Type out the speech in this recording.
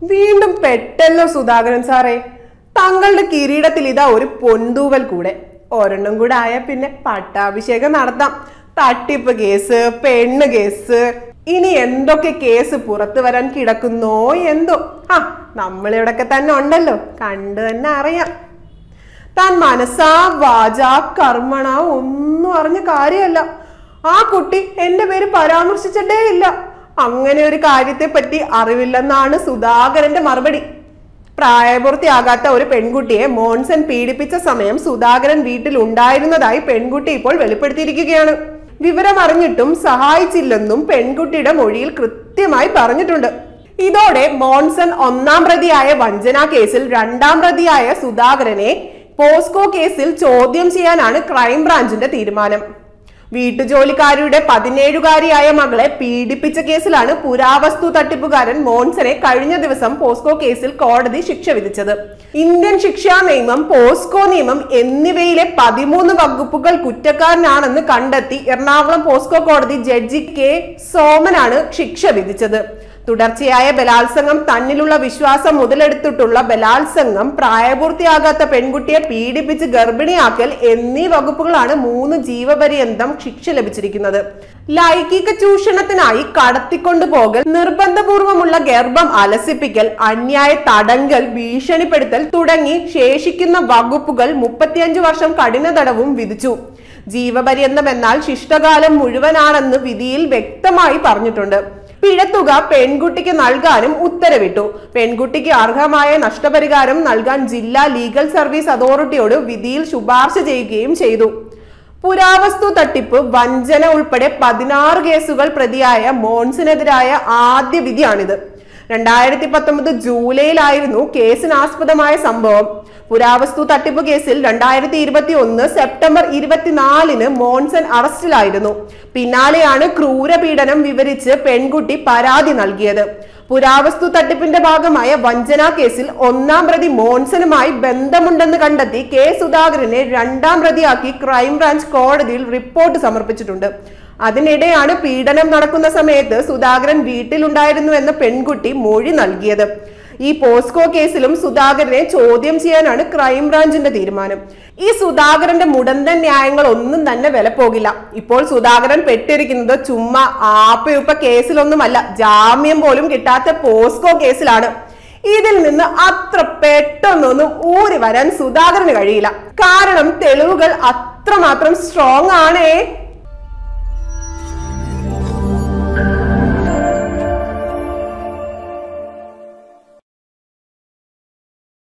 വീണ്ടും പെട്ടല്ലോ സുധാകരൻ സാറേ തങ്ങളുടെ കിരീടത്തിൽ ഇതാ ഒരു പൊന്തൂവൽ കൂടെ ഒരെണ്ണം കൂടെ ആയ പിന്നെ പട്ടാഭിഷേകം നടത്താം തട്ടിപ്പ് കേസ് പെണ്ണ് കേസ് ഇനി എന്തൊക്കെ കേസ് പുറത്തു വരാൻ കിടക്കുന്നോ എന്തോ ആ നമ്മളിവിടൊക്കെ തന്നെ ഉണ്ടല്ലോ കണ്ടു തന്നെ അറിയാം താൻ മനസ്സാ വാചാ കർമ്മണ ഒന്നും അറിഞ്ഞ കാര്യമല്ല ആ കുട്ടി എന്റെ പേര് പരാമർശിച്ചിട്ടേ ഇല്ല അങ്ങനെ ഒരു കാര്യത്തെ പറ്റി അറിവില്ലെന്നാണ് സുധാകരന്റെ മറുപടി പ്രായപൂർത്തിയാകാത്ത ഒരു പെൺകുട്ടിയെ മോൺസൺ പീഡിപ്പിച്ച സമയം സുധാകരൻ വീട്ടിൽ ഉണ്ടായിരുന്നതായി പെൺകുട്ടി ഇപ്പോൾ വെളിപ്പെടുത്തിയിരിക്കുകയാണ് വിവരം അറിഞ്ഞിട്ടും സഹായിച്ചില്ലെന്നും പെൺകുട്ടിയുടെ മൊഴിയിൽ കൃത്യമായി പറഞ്ഞിട്ടുണ്ട് ഇതോടെ മോൺസൺ ഒന്നാം പ്രതിയായ വഞ്ചന കേസിൽ രണ്ടാം പ്രതിയായ സുധാകരനെ പോസ്കോ കേസിൽ ചോദ്യം ചെയ്യാനാണ് ക്രൈംബ്രാഞ്ചിന്റെ തീരുമാനം വീട്ടുജോലിക്കാരിയുടെ പതിനേഴുകാരിയായ മകളെ പീഡിപ്പിച്ച കേസിലാണ് പുരാവസ്തു തട്ടിപ്പുകാരൻ മോൺസനെ കഴിഞ്ഞ ദിവസം പോസ്കോ കേസിൽ കോടതി ശിക്ഷ വിധിച്ചത് ഇന്ത്യൻ ശിക്ഷാ നിയമം പോസ്കോ നിയമം എന്നിവയിലെ പതിമൂന്ന് വകുപ്പുകൾ കുറ്റക്കാരനാണെന്ന് കണ്ടെത്തി എറണാകുളം പോസ്കോ കോടതി ജഡ്ജി കെ സോമനാണ് ശിക്ഷ വിധിച്ചത് തുടർച്ചയായ ബലാത്സംഗം തന്നിലുള്ള വിശ്വാസം മുതലെടുത്തിട്ടുള്ള ബലാത്സംഗം പ്രായപൂർത്തിയാകാത്ത പെൺകുട്ടിയെ പീഡിപ്പിച്ച് ഗർഭിണിയാക്കൽ എന്നീ വകുപ്പുകളാണ് മൂന്ന് ജീവപര്യന്തം ശിക്ഷ ലഭിച്ചിരിക്കുന്നത് ലൈംഗിക ചൂഷണത്തിനായി കടത്തിക്കൊണ്ടുപോകൽ നിർബന്ധപൂർവമുള്ള ഗർഭം അലസിപ്പിക്കൽ അന്യായ തടങ്കൽ ഭീഷണിപ്പെടുത്തൽ തുടങ്ങി ശേഷിക്കുന്ന വകുപ്പുകൾ മുപ്പത്തിയഞ്ച് വർഷം കഠിന തടവും വിധിച്ചു ജീവപര്യന്തം എന്നാൽ ശിഷ്ടകാലം മുഴുവനാണെന്ന് വിധിയിൽ വ്യക്തമായി പറഞ്ഞിട്ടുണ്ട് പിഴത്തുക പെൺകുട്ടിക്ക് നൽകാനും ഉത്തരവിട്ടു പെൺകുട്ടിക്ക് അർഹമായ നഷ്ടപരിഹാരം നൽകാൻ ജില്ലാ ലീഗൽ സർവീസ് അതോറിറ്റിയോട് വിധിയിൽ ശുപാർശ ചെയ്യുകയും ചെയ്തു പുരാവസ്തു തട്ടിപ്പ് വഞ്ചന ഉൾപ്പെടെ പതിനാറ് കേസുകൾ പ്രതിയായ മോൺസിനെതിരായ ആദ്യ വിധിയാണിത് രണ്ടായിരത്തി പത്തൊമ്പത് ജൂലൈയിലായിരുന്നു കേസിനാസ്പദമായ സംഭവം പുരാവസ്തു തട്ടിപ്പ് കേസിൽ രണ്ടായിരത്തി ഇരുപത്തി ഒന്ന് സെപ്റ്റംബർ ഇരുപത്തിനാലിന് മോൺസൺ അറസ്റ്റിലായിരുന്നു പിന്നാലെയാണ് ക്രൂരപീഡനം വിവരിച്ച് പെൺകുട്ടി പരാതി നൽകിയത് പുരാവസ്തു തട്ടിപ്പിന്റെ ഭാഗമായ വഞ്ചന കേസിൽ ഒന്നാം പ്രതി മോൺസണുമായി ബന്ധമുണ്ടെന്ന് കണ്ടെത്തി കെ സുധാകരനെ രണ്ടാം പ്രതിയാക്കി ക്രൈംബ്രാഞ്ച് കോടതിയിൽ റിപ്പോർട്ട് സമർപ്പിച്ചിട്ടുണ്ട് അതിനിടെയാണ് പീഡനം നടക്കുന്ന സമയത്ത് സുധാകരൻ വീട്ടിലുണ്ടായിരുന്നു എന്ന പെൺകുട്ടി മൊഴി നൽകിയത് ഈ പോസ്കോ കേസിലും സുധാകരനെ ചോദ്യം ചെയ്യാനാണ് ക്രൈംബ്രാഞ്ചിന്റെ തീരുമാനം ഈ സുധാകരന്റെ മുടന്തൻ ന്യായങ്ങൾ ഒന്നും തന്നെ വില പോകില്ല ഇപ്പോൾ സുധാകരൻ പെട്ടിരിക്കുന്നത് ചുമ്മാ ആപ്പയുപ്പ കേസിലൊന്നുമല്ല ജാമ്യം പോലും കിട്ടാത്ത പോസ്കോ കേസിലാണ് ഇതിൽ നിന്ന് അത്ര പെട്ടെന്നൊന്നും ഊരി വരാൻ സുധാകരന് കഴിയില്ല കാരണം തെളിവുകൾ അത്രമാത്രം സ്ട്രോങ് ആണേ